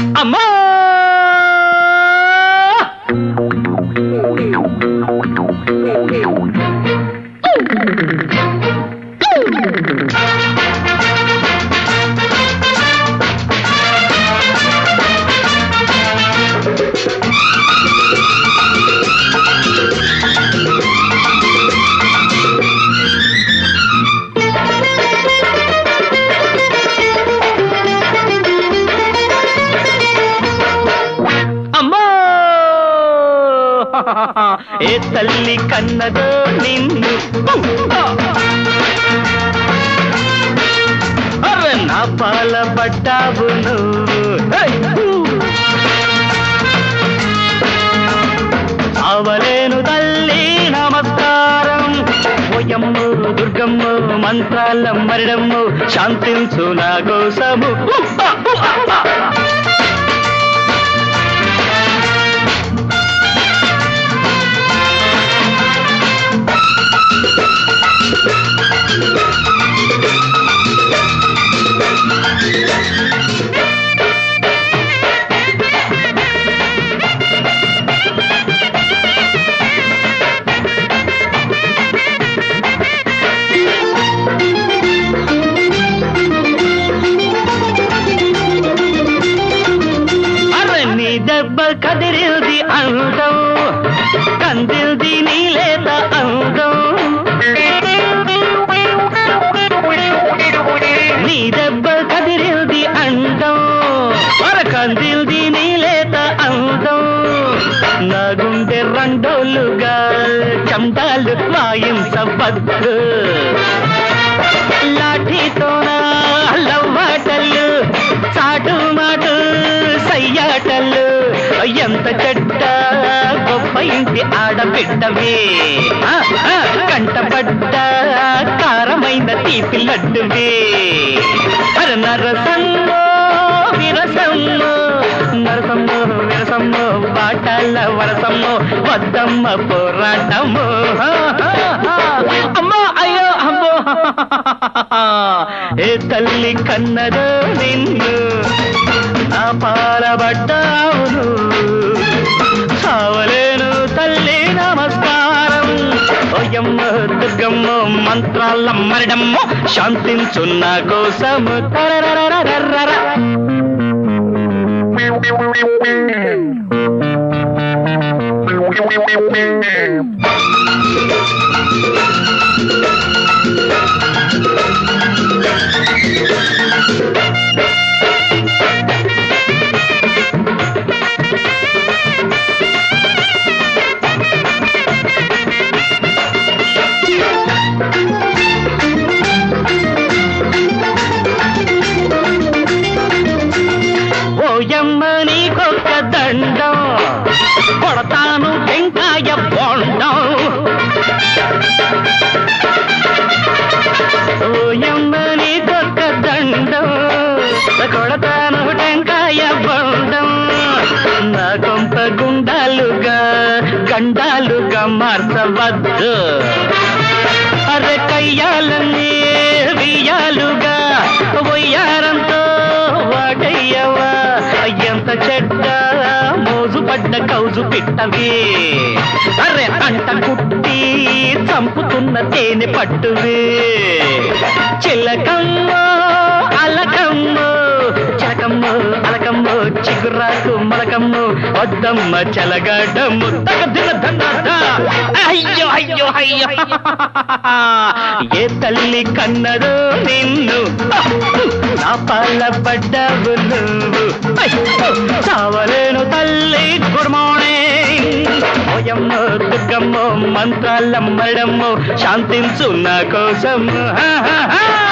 అమ్మా అమ్మా ఏ తల్లి కన్నదో నిన్ను అరే నా పాల పడ్డావు నువ్వు హై! అవలేను తల్లి నమస్కారం ఓయమ్ము దుర్గమ్ము మంత్రాల మరిడమ్ము శాంతించు నా కోసము అరే నీ దెబ్బ కదిరిల్ది అందం కందిల్ది నీ లేత అందం నీ దెబ్బ కదిరిల్ది అందం అర కందిల్ది నీ లేత అందం నా గుండె రెండోలుగా చంటాలు వాయించవద్దు లాఠీతోన లవ్వాటలు చాటు మాటు సయ్యాటలు ఎంత చెడ్డ గొప్ప ఇంటి ఆడబిడ్డవే ఆ, ఆ, కంటపడ్డ కారమైన తీపి లడ్డువే అర నరసమ్మో విరసమ్మో నరసమ్మో విరసమ్మో బాటాల వరసమ్మో వద్దమ్మ పోరాటము అమ్మా అయ్యో అమ్మో ఏ తల్లి కన్నదో నిన్ను నా పాలబడ్డావును చావలేను తల్లి నమస్కారం ఓయమ్మ దుర్గమ్మ మంత్రాల మరడమ్మ శాంతించు నా కోసము తరరరరరరర. ఓయమ్మ నీకొక్క దండం కొడతాను టెంకాయ బొండం ఓయమ్మ నీకొక్క దండం కొడతాను టెంకాయ బొండం నా కొంప గుండాలుగా గండాలుగా మార్చవద్దు అరే కయ్యాలన్నీ వియాలుగా ఒయ్యారంతో వాటయ్యవా ఎంత చెడ్డ మోజు పడ్డ కౌజు పిట్టవి అరే అంట కుట్టి చంపుతున్న తేనె పట్టువి చిలకమ్మో అలకమ్మో చలకమ్మో అలకమ్మో చిగురాకు మలకమ్మో వద్దమ్మ చలగడము తగదిన ధనాథ. అయ్యో అయ్యో అయ్యో ఏ తల్లి కన్నదో నిన్ను నా పాల పడ్డావు నువ్వు చావలేను తల్లి గుడ్ మార్నింగ్ ఓయమ్మో దుర్గమ్మో మంత్రాల మరడమ్మో శాంతించు నా కోసం హా, హా, హా.